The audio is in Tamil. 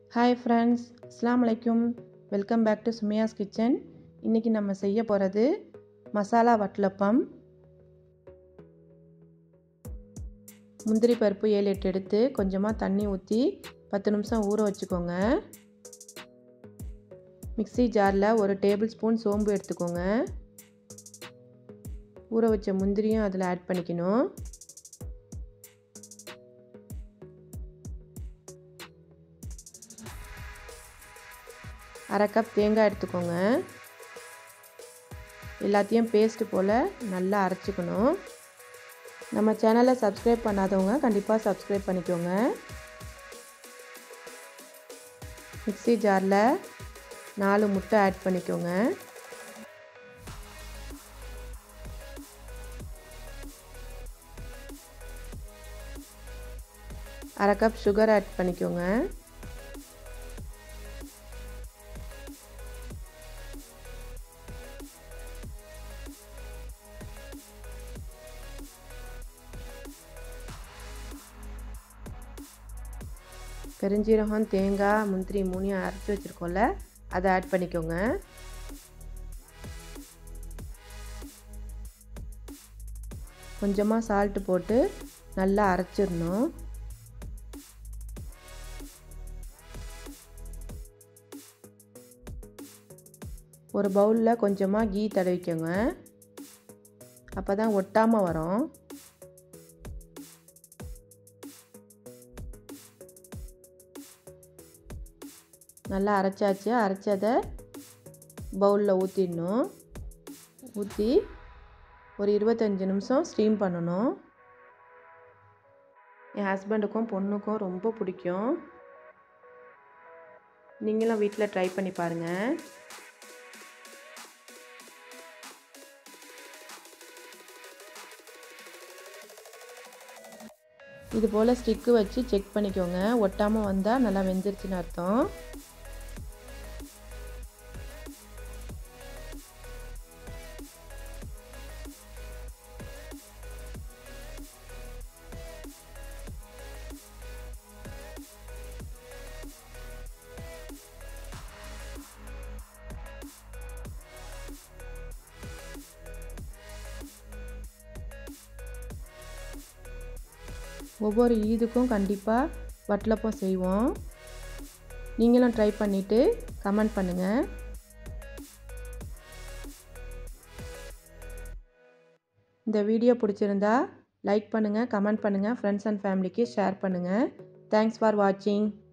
ஹாய் ஃப்ரெண்ட்ஸ் அஸ்லாம் வலைக்கும் welcome back to Sumiya's kitchen இன்றைக்கி நம்ம செய்ய போகிறது மசாலா வட்டலப்பம் முந்திரி பருப்பு ஏழு எட்டு எடுத்து கொஞ்சமாக தண்ணி ஊற்றி பத்து நிமிஷம் ஊற வச்சுக்கோங்க மிக்சி ஜாரில் ஒரு டேபிள் ஸ்பூன் சோம்பு எடுத்துக்கோங்க ஊற வச்ச முந்திரியும் அதில் ஆட் பண்ணிக்கணும் அரை கப் தேங்காய் எடுத்துக்கோங்க எல்லாத்தையும் பேஸ்ட்டு போல் நல்லா அரைச்சிக்கணும் நம்ம சேனலை சப்ஸ்கிரைப் பண்ணாதவங்க கண்டிப்பாக சப்ஸ்கிரைப் பண்ணிக்கோங்க மிக்சி ஜாரில் நாலு முட்டை ஆட் பண்ணிக்கோங்க அரை கப் சுகர் ஆட் பண்ணிக்கோங்க பெருஞ்சீரகம் தேங்காய் முந்திரி மூணையும் அரைச்சி வச்சுருக்கோம்ல அதை ஆட் பண்ணிக்கோங்க கொஞ்சமாக சால்ட்டு போட்டு நல்லா அரைச்சிடணும் ஒரு பவுலில் கொஞ்சமாக கீ தடவிக்கோங்க அப்போ தான் ஒட்டாமல் வரும் நல்லா அரைச்சாச்சு அரைச்சதை பவுலில் ஊற்றிடணும் ஊற்றி ஒரு இருபத்தஞ்சி நிமிஷம் ஸ்டீம் பண்ணணும் என் ஹஸ்பண்டுக்கும் பொண்ணுக்கும் ரொம்ப பிடிக்கும் நீங்களும் வீட்டில் ட்ரை பண்ணி பாருங்கள் இது போல் ஸ்டிக்கு வச்சு செக் பண்ணிக்கோங்க ஒட்டாமல் வந்தால் நல்லா வெந்துருச்சுன்னு அர்த்தம் ஒவ்வொரு ஈதுக்கும் கண்டிப்பாக வட்டலப்பம் செய்வோம் நீங்களும் ட்ரை பண்ணிவிட்டு கமெண்ட் பண்ணுங்கள் இந்த வீடியோ பிடிச்சிருந்தா லைக் பண்ணுங்கள் கமெண்ட் பண்ணுங்கள் ஃப்ரெண்ட்ஸ் அண்ட் ஃபேமிலிக்கு ஷேர் பண்ணுங்கள் தேங்க்ஸ் ஃபார் வாட்சிங்